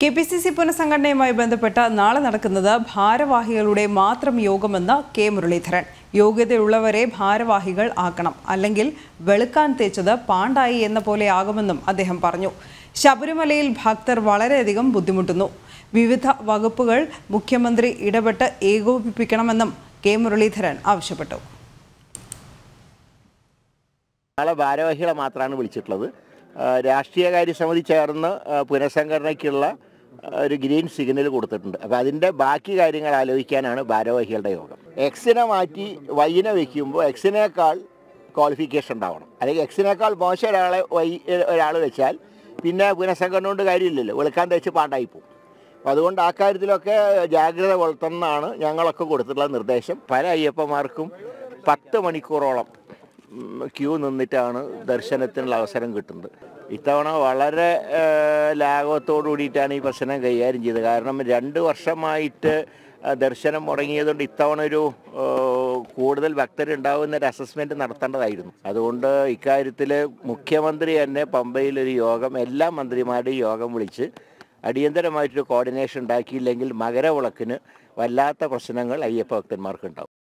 K P C C പുനഃസംഘടനയുമായി ബന്ധപ്പെട്ട് നാളെ നടക്കുന്നത് ഭാരവാഹികളുടെ മാത്രം യോഗമെന്ന് കെ മുരളീധരൻ യോഗ്യതയുള്ളവരെ ഭാരവാഹികൾ ആക്കണം അല്ലെങ്കിൽ വെളുക്കാൻ തേച്ചത് പാണ്ടായി എന്ന പോലെ ആകുമെന്നും അദ്ദേഹം പറഞ്ഞു ശബരിമലയിൽ ഭക്തർ വളരെയധികം ബുദ്ധിമുട്ടുന്നു വിവിധ വകുപ്പുകൾ മുഖ്യമന്ത്രി ഇടപെട്ട് ഏകോപിപ്പിക്കണമെന്നും കെ മുരളീധരൻ ആവശ്യപ്പെട്ടു നാളെ ഭാരവാഹികളെ മാത്രമാണ് വിളിച്ചിട്ടുള്ളത് ആ, രാഷ്ട്രീയകാര്യ സമിതി ചേർന്ന് ആ, പുനഃസംഘടനയ്ക്കുള്ള ആ, ഒരു ഗ്രീൻ സിഗ്നൽ കൊടുത്തിട്ടുണ്ട് അപ്പോൾ അതിൻ്റെ ബാക്കി കാര്യങ്ങൾ ആലോചിക്കാനാണ് ഭാരവാഹികളുടെ യോഗം എക്സിനെ മാറ്റി വൈനെ വെക്കുമ്പോൾ എക്സിനേക്കാൾ ക്വാളിഫിക്കേഷൻ ഉണ്ടാവണം അല്ലെങ്കിൽ എക്സിനേക്കാൾ മോശം ഒരാളെ വൈ ഒരാൾ വെച്ചാൽ പിന്നെ പുനഃസംഘടന കൊണ്ട് കാര്യമില്ലല്ലോ വെളുക്കാൻ തേച്ച് പാണ്ടായി പോകും അപ്പം അതുകൊണ്ട് ആ കാര്യത്തിലൊക്കെ ജാഗ്രത പുലർത്തണമെന്നാണ് ഞങ്ങളൊക്കെ കൊടുത്തിട്ടുള്ള നിർദ്ദേശം പല അയ്യപ്പന്മാർക്കും പത്ത് മണിക്കൂറോളം ഉം, ക്യൂ നിന്നിട്ടാണ് ദർശനത്തിനുള്ള അവസരം കിട്ടുന്നത് ഇത്തവണ വളരെ ലാഘവത്തോടു കൂടിയിട്ടാണ് ഈ പ്രശ്നം കൈകാര്യം ചെയ്തത് കാരണം രണ്ട് വർഷമായിട്ട് ആ, ദർശനം മുടങ്ങിയതുകൊണ്ട് ഇത്തവണ ഒരു ആ, കൂടുതൽ ഭക്തരുണ്ടാവുന്ന ഒരു അസസ്മെൻറ്റ് നടത്തേണ്ടതായിരുന്നു അതുകൊണ്ട് ഇക്കാര്യത്തിൽ മുഖ്യമന്ത്രി തന്നെ പമ്പയിൽ ഒരു യോഗം എല്ലാ മന്ത്രിമാരുടെയും യോഗം വിളിച്ച് അടിയന്തരമായിട്ടൊരു കോർഡിനേഷൻ ഉണ്ടാക്കിയില്ലെങ്കിൽ മകരവിളക്കിന് വല്ലാത്ത പ്രശ്നങ്ങൾ അയ്യപ്പ ഭക്തന്മാർക്കുണ്ടാവും